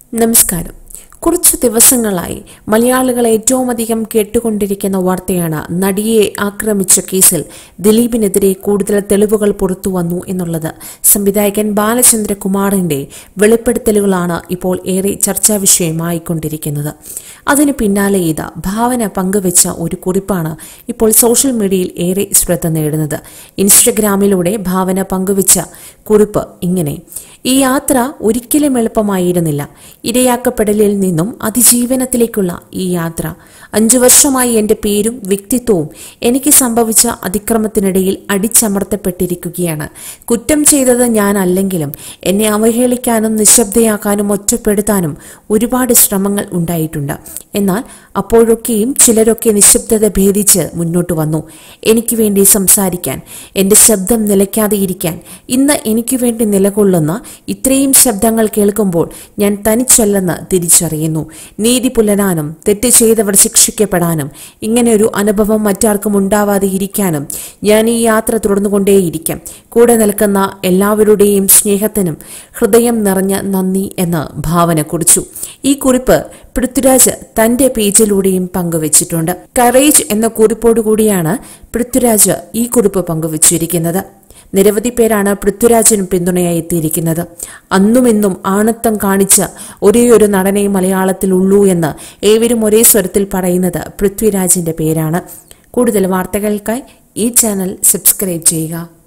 നമസ്കാരം കുറച്ചു ദിവസങ്ങളായി മലയാളികൾ ഏറ്റവും അധികം കേട്ടുകൊണ്ടിരിക്കുന്ന വാർത്തയാണ് നടിയെ ആക്രമിച്ച കേസിൽ ദിലീപിനെതിരെ കൂടുതൽ തെളിവുകൾ പുറത്തു വന്നു എന്നുള്ളത് സംവിധായകൻ ബാലചന്ദ്രകുമാറിന്റെ വെളിപ്പെടുത്തലുകളാണ് ഇപ്പോൾ ഏറെ ചർച്ചാ വിഷയമായിക്കൊണ്ടിരിക്കുന്നത് അതിന് പിന്നാലെ ഇത് ഭാവന പങ്കുവച്ച ഒരു കുറിപ്പാണ് ഇപ്പോൾ സോഷ്യൽ മീഡിയയിൽ ഏറെ ശ്രദ്ധ നേടുന്നത് ഇൻസ്റ്റഗ്രാമിലൂടെ ഭാവന പങ്കുവച്ച കുറിപ്പ് ഇങ്ങനെ ഈ യാത്ര ഒരിക്കലും എളുപ്പമായിരുന്നില്ല ഇരയാക്കപ്പെടലിൽ നിന്നും അതിജീവനത്തിലേക്കുള്ള ഈ യാത്ര അഞ്ചു വർഷമായി എന്റെ പേരും വ്യക്തിത്വവും എനിക്ക് സംഭവിച്ച അതിക്രമത്തിനിടയിൽ അടിച്ചമർത്തപ്പെട്ടിരിക്കുകയാണ് കുറ്റം ചെയ്തത് ഞാനല്ലെങ്കിലും എന്നെ അവഹേളിക്കാനും നിശബ്ദയാക്കാനും ഒറ്റപ്പെടുത്താനും ഒരുപാട് ശ്രമങ്ങൾ ഉണ്ടായിട്ടുണ്ട് എന്നാൽ അപ്പോഴൊക്കെയും ചിലരൊക്കെ നിശബ്ദത ഭേദിച്ച് മുന്നോട്ട് വന്നു എനിക്ക് വേണ്ടി സംസാരിക്കാൻ എന്റെ ശബ്ദം നിലയ്ക്കാതെ ഇരിക്കാൻ ഇന്ന് എനിക്ക് വേണ്ടി നിലകൊള്ളുന്ന ഇത്രയും ശബ്ദങ്ങൾ കേൾക്കുമ്പോൾ ഞാൻ തനിച്ചല്ലെന്ന് തിരിച്ചറിയുന്നു നീതി പുലരാനും തെറ്റ് ചെയ്തവർ ശിക്ഷിക്കപ്പെടാനും ഇങ്ങനെ ഒരു അനുഭവം മറ്റാർക്കും ഉണ്ടാവാതെ ഇരിക്കാനും ഞാൻ ഈ യാത്ര തുടർന്നുകൊണ്ടേയിരിക്കാം കൂടെ നിൽക്കുന്ന എല്ലാവരുടെയും സ്നേഹത്തിനും ഹൃദയം നിറഞ്ഞ നന്ദി എന്ന് ഭാവന കുറിച്ചു ഈ കുറിപ്പ് പൃഥ്വിരാജ് തന്റെ പേജിലൂടെയും പങ്കുവച്ചിട്ടുണ്ട് കറേജ് എന്ന കുറിപ്പോടുകൂടിയാണ് പൃഥ്വിരാജ് ഈ കുറിപ്പ് പങ്കുവച്ചിരിക്കുന്നത് നിരവധി പേരാണ് പൃഥ്വിരാജിനും പിന്തുണയായി എത്തിയിരിക്കുന്നത് അന്നുമെന്നും ആണത്തം കാണിച്ച ഒരേയൊരു നടനെ മലയാളത്തിൽ ഉള്ളൂ എന്ന് ഏവരും ഒരേ സ്വരത്തിൽ പറയുന്നത് പൃഥ്വിരാജിന്റെ പേരാണ് കൂടുതൽ വാർത്തകൾക്കായി ഈ ചാനൽ സബ്സ്ക്രൈബ് ചെയ്യുക